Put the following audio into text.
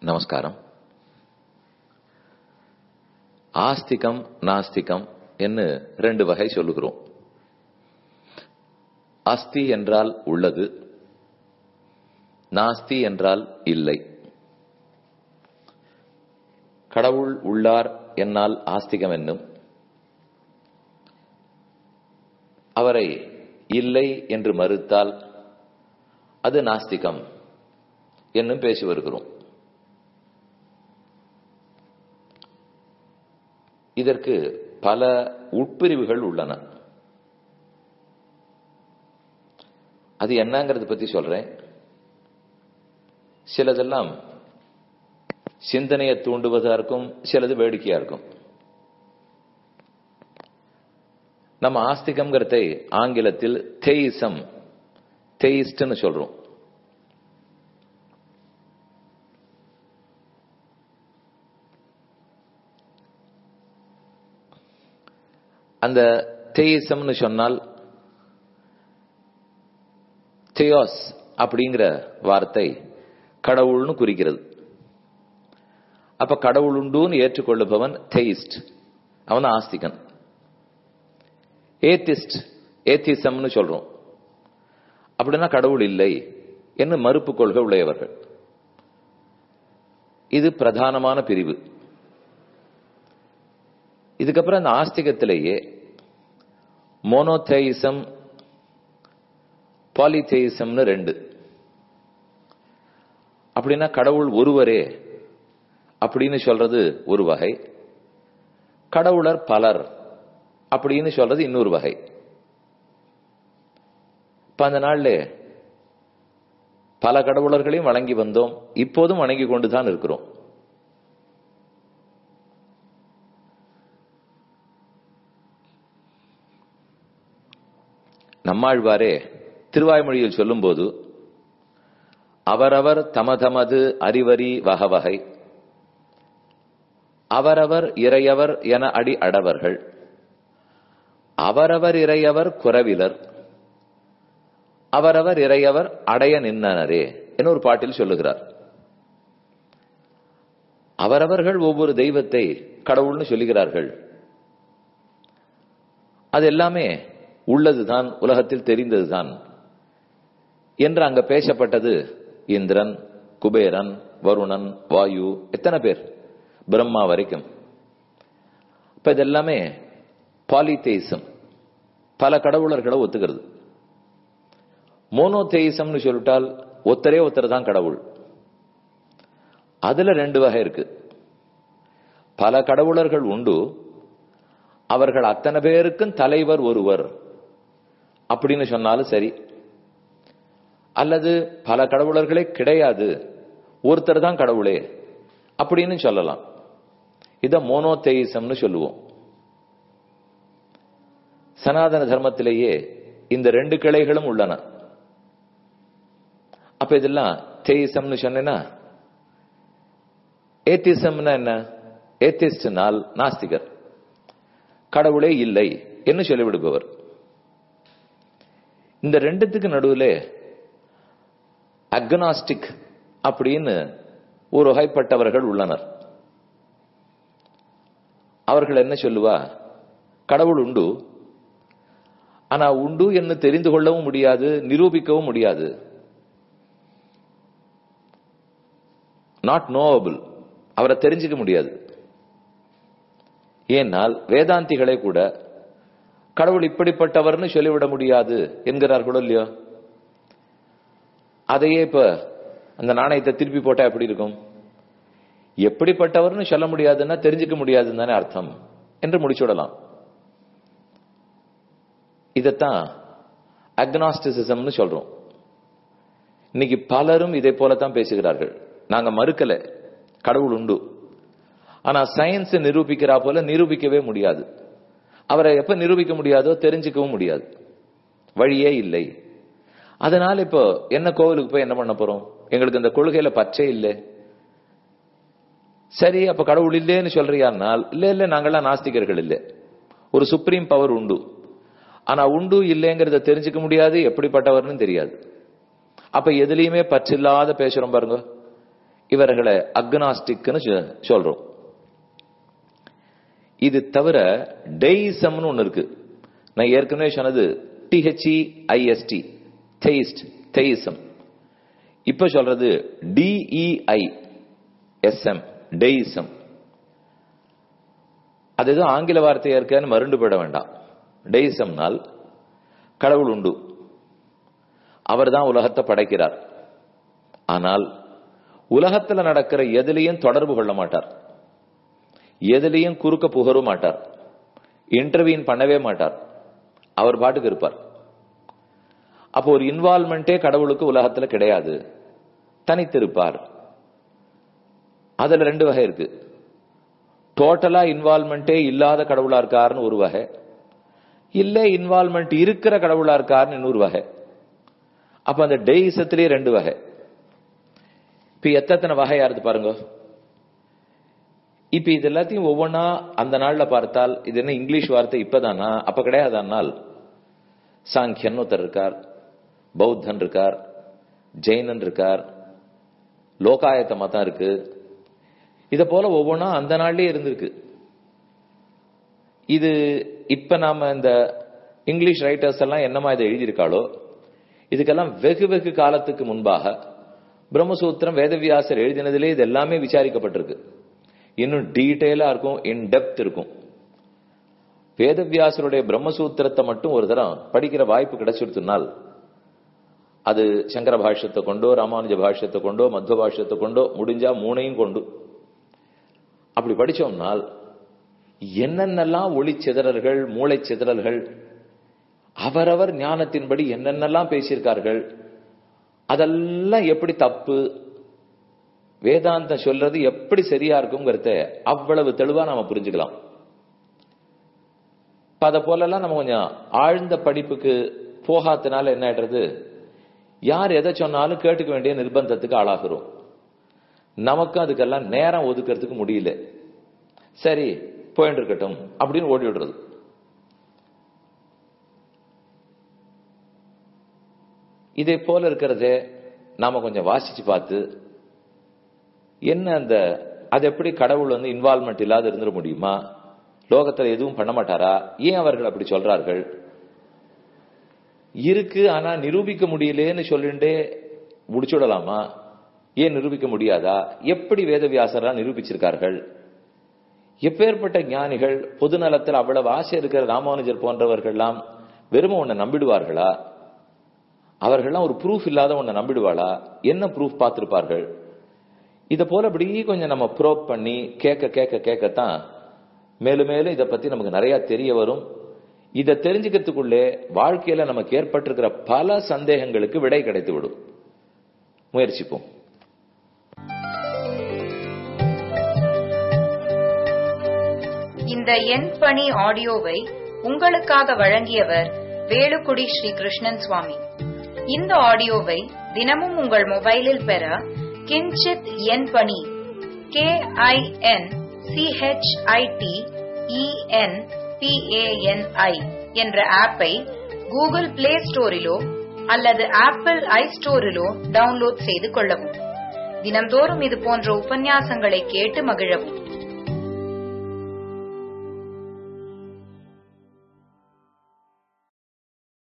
நமஸ்காரம் ஆஸ்திகம் நாஸ்திகம் என்று ரெண்டு வகை சொல்லுகிறோம் அஸ்தி என்றால் உள்ளது நாஸ்தி என்றால் இல்லை கடவுள் உள்ளார் என்னால் ஆஸ்திகம் என்னும் அவரை இல்லை என்று மறுத்தால் அது நாஸ்திகம் என்னும் பேசி வருகிறோம் இதற்கு பல உட்பிரிவுகள் உள்ளன அது என்னங்கிறத பத்தி சொல்றேன் சிலதெல்லாம் சிந்தனையை தூண்டுவதா இருக்கும் சிலது வேடிக்கையா இருக்கும் நம்ம ஆஸ்திகம்ங்கிறதை ஆங்கிலத்தில் தெய்சம் தெயிஸ்ட்னு சொல்றோம் அந்த தெயிசம்னு சொன்னால் தியோஸ் அப்படிங்கிற வார்த்தை கடவுள்னு குறிக்கிறது அப்ப கடவுள் உண்டுன்னு ஏற்றுக்கொள்ளுபவன் தெயிஸ்ட் அவன் ஆஸ்திகன் ஏத்திஸ்ட் ஏத்திசம்னு சொல்றோம் அப்படின்னா கடவுள் இல்லை என்று மறுப்பு கொள்கை உடையவர்கள் இது பிரதானமான பிரிவு இதுக்கப்புறம் அந்த ஆஸ்திகத்திலேயே மோனோதேயிசம் பாலிதேயிசம்னு ரெண்டு அப்படின்னா கடவுள் ஒருவரே அப்படின்னு சொல்றது ஒரு வகை கடவுளர் பலர் அப்படின்னு சொல்றது இன்னொரு வகை இப்ப அந்த நாள்ல பல கடவுளர்களையும் வழங்கி வந்தோம் இப்போதும் வணங்கி கொண்டுதான் இருக்கிறோம் நம்மாழ்வாரே திருவாய்மொழியில் சொல்லும்போது அவரவர் தமதமது அறிவரி வகவகை அவரவர் இறையவர் என அடி அடவர்கள் அவரவர் இறையவர் குறவிலர் அவரவர் இறையவர் அடைய நின்னனரே என ஒரு பாட்டில் சொல்லுகிறார் அவரவர்கள் ஒவ்வொரு தெய்வத்தை கடவுள்னு சொல்லுகிறார்கள் அது எல்லாமே உள்ளதுதான் உலகத்தில் தெரிந்ததுதான் என்று அங்க பேசப்பட்டது இந்திரன் குபேரன் வருணன் வாயு எத்தனை பேர் பிரம்மா வரைக்கும் இப்ப இதெல்லாமே பாலிதேசம் பல கடவுளர்களை ஒத்துக்கிறது மோனோதேயிசம்னு சொல்லிட்டால் ஒத்தரே ஒத்தர் தான் கடவுள் அதுல ரெண்டு வகை இருக்கு பல கடவுளர்கள் உண்டு அவர்கள் அத்தனை பேருக்கும் தலைவர் ஒருவர் அப்படின்னு சொன்னாலும் சரி அல்லது பல கடவுளர்களே கிடையாது ஒருத்தர் தான் கடவுளே அப்படின்னு சொல்லலாம் இத மோனோதேயிசம்னு சொல்லுவோம் சனாதன தர்மத்திலேயே இந்த ரெண்டு கிளைகளும் உள்ளன அப்ப இதெல்லாம் தேயிசம்னு சொன்னா ஏத்திசம்னா என்ன ஏத்திஸ்ட்னால் நாஸ்திகர் கடவுளே இல்லை என்று சொல்லிவிடுபவர் இந்த ரெண்டுத்துக்கு நடுவில் அக்னாஸ்டிக் அப்படின்னு ஒரு வகைப்பட்டவர்கள் உள்ளனர் அவர்கள் என்ன சொல்லுவா கடவுள் உண்டு ஆனா உண்டு என்று தெரிந்து கொள்ளவும் முடியாது நிரூபிக்கவும் முடியாது நாட் நோவபிள் அவரை தெரிஞ்சுக்க முடியாது ஏனால் வேதாந்திகளே கூட கடவுள் இப்படிப்பட்டவர்னு சொல்லிவிட முடியாது என்கிறார்களோ இல்லையோ அதையே இப்ப அந்த நாணயத்தை திருப்பி போட்டா எப்படி இருக்கும் எப்படிப்பட்டவர்னு சொல்ல முடியாதுன்னா தெரிஞ்சுக்க முடியாதுன்னு தானே அர்த்தம் என்று முடிச்சுடலாம் இதத்தான் அக்னாஸ்டிசிசம்னு சொல்றோம் இன்னைக்கு பலரும் இதை போலத்தான் பேசுகிறார்கள் நாங்க மறுக்கல கடவுள் உண்டு ஆனா சயின்ஸ் நிரூபிக்கிறா போல நிரூபிக்கவே முடியாது அவரை எப்ப நிரூபிக்க முடியாதோ தெரிஞ்சுக்கவும் முடியாது வழியே இல்லை அதனால இப்போ என்ன கோவிலுக்கு போய் என்ன பண்ண போறோம் எங்களுக்கு இந்த கொள்கையில பச்சை இல்லை சரி அப்ப கடவுள் இல்லேன்னு சொல்றியானால் இல்ல இல்ல நாங்கெல்லாம் நாஸ்திகர்கள் இல்லை ஒரு சுப்ரீம் பவர் உண்டு ஆனா உண்டு இல்லைங்கிறத தெரிஞ்சுக்க முடியாது எப்படிப்பட்டவர்னு தெரியாது அப்ப எதுலயுமே பற்றில்லாத பேசுறோம் பாருங்க இவர்களை அக்னாஸ்டிக்னு சொ- சொல்றோம் இது தவிர டெய்சம்னு ஒண்ணு இருக்கு நான் ஏற்கனவே சொன்னது டிஹெச்இ ஐஎஸ்டி தெயிஸ்ட் தெயிசம் இப்ப சொல்றது டிஇஐ எஸ்எம் டெய்சம் அது எதுவும் ஆங்கில வார்த்தையா இருக்கான்னு மருண்டு போட வேண்டாம் டெய்சம்னால் கடவுள் உண்டு அவர்தான் உலகத்தை படைக்கிறார் ஆனால் உலகத்துல நடக்கிற எதுலயும் தொடர்பு கொள்ள மாட்டார் எதுலயும் குறுக்க புகரும் மாட்டார் இன்டர்வியூன் பண்ணவே மாட்டார் அவர் பாட்டுக்கு இருப்பார் அப்போ ஒரு இன்வால்மெண்டே கடவுளுக்கு உலகத்துல கிடையாது தனித்திருப்பார் அதுல ரெண்டு வகை இருக்கு டோட்டலா இன்வால்மெண்டே இல்லாத கடவுளா இருக்காருன்னு ஒரு வகை இல்ல இன்வால்மெண்ட் இருக்கிற கடவுளா இருக்காருன்னு இன்னொரு வகை அப்ப அந்த டெய்சத்திலேயே ரெண்டு வகை இப்ப எத்தனை வகையா இருக்கு பாருங்க இப்ப இது எல்லாத்தையும் ஒவ்வொன்னா அந்த நாள்ல பார்த்தால் இது என்ன இங்கிலீஷ் வார்த்தை இப்பதானா அப்ப கிடையாதானால் சாங்கியன் ஒருத்தர் இருக்கார் பௌத்தன் இருக்கார் ஜெயினன் இருக்கார் லோகாயத்த மதம் இருக்கு இத போல ஒவ்வொன்றா அந்த நாள்லயே இருந்திருக்கு இது இப்ப நாம இந்த இங்கிலீஷ் ரைட்டர்ஸ் எல்லாம் என்னமா இதை எழுதியிருக்காளோ இதுக்கெல்லாம் வெகு வெகு காலத்துக்கு முன்பாக பிரம்மசூத்திரம் வேதவியாசர் எழுதினதிலே இது எல்லாமே விசாரிக்கப்பட்டிருக்கு இன்னும் டீட்டெயிலா இருக்கும் இன் டெப்த் இருக்கும் வேதவியாசருடைய பிரம்மசூத்திரத்தை மட்டும் ஒரு தரம் படிக்கிற வாய்ப்பு கிடைச்சிருத்துனால் அது சங்கர பாஷ்யத்தை கொண்டோ ராமானுஜ பாஷ்யத்தை கொண்டோ மத்வ பாஷ்யத்தை கொண்டோ முடிஞ்சா மூணையும் கொண்டு அப்படி படிச்சோம்னால் என்னென்னலாம் ஒளி சிதறல்கள் மூளை சிதறல்கள் அவரவர் ஞானத்தின்படி என்னென்னலாம் பேசியிருக்கார்கள் அதெல்லாம் எப்படி தப்பு வேதாந்தம் சொல்றது எப்படி சரியா இருக்குங்கிறத அவ்வளவு தெளிவா நாம புரிஞ்சுக்கலாம் இப்ப அதை போலலாம் நம்ம கொஞ்சம் ஆழ்ந்த படிப்புக்கு போகாதனால என்ன ஆயிடுறது யார் எதை சொன்னாலும் கேட்டுக்க வேண்டிய நிர்பந்தத்துக்கு ஆளாகிறோம் நமக்கும் அதுக்கெல்லாம் நேரம் ஒதுக்கிறதுக்கு முடியல சரி போயிட்டு இருக்கட்டும் அப்படின்னு ஓடி விடுறது இதே போல இருக்கிறத நாம கொஞ்சம் வாசிச்சு பார்த்து என்ன அந்த அது எப்படி கடவுள் வந்து இன்வால்மெண்ட் இல்லாத இருந்துட முடியுமா லோகத்துல எதுவும் பண்ண மாட்டாரா ஏன் அவர்கள் அப்படி சொல்றார்கள் இருக்கு ஆனா நிரூபிக்க முடியலேன்னு சொல்லிட்டு முடிச்சுடலாமா ஏன் நிரூபிக்க முடியாதா எப்படி வேதவியாசரா நிரூபிச்சிருக்கார்கள் எப்பேற்பட்ட ஞானிகள் பொது நலத்தில் அவ்வளவு ஆசை இருக்கிற ராமானுஜர் போன்றவர்கள்லாம் வெறும உன்னை நம்பிடுவார்களா அவர்கள்லாம் ஒரு ப்ரூஃப் இல்லாத உன்னை நம்பிடுவாளா என்ன ப்ரூஃப் பார்த்திருப்பார்கள் இத போல அப்படி கொஞ்சம் நம்ம ப்ரோப் பண்ணி கேட்க கேட்க கேட்கத்தான் மேலும் மேலும் இதை பத்தி நமக்கு நிறைய தெரிய வரும் இதை தெரிஞ்சுக்கிறதுக்குள்ளே வாழ்க்கையில நமக்கு ஏற்பட்டிருக்கிற பல சந்தேகங்களுக்கு விடை கிடைத்து விடும் முயற்சிப்போம் இந்த எண் பணி ஆடியோவை உங்களுக்காக வழங்கியவர் வேலுக்குடி ஸ்ரீ கிருஷ்ணன் சுவாமி இந்த ஆடியோவை தினமும் உங்கள் மொபைலில் பெற கிஞ்சித் எண் பணி கே ஐ என் சிஹெச்ஐடி இஎன் பிஏஎன்ஐ என்ற ஆப்பை கூகுள் பிளே ஸ்டோரிலோ அல்லது ஆப்பிள் ஐ ஸ்டோரிலோ டவுன்லோட் செய்து கொள்ளவும் தினம்தோறும் இது போன்ற உபன்யாசங்களை கேட்டு மகிழவும்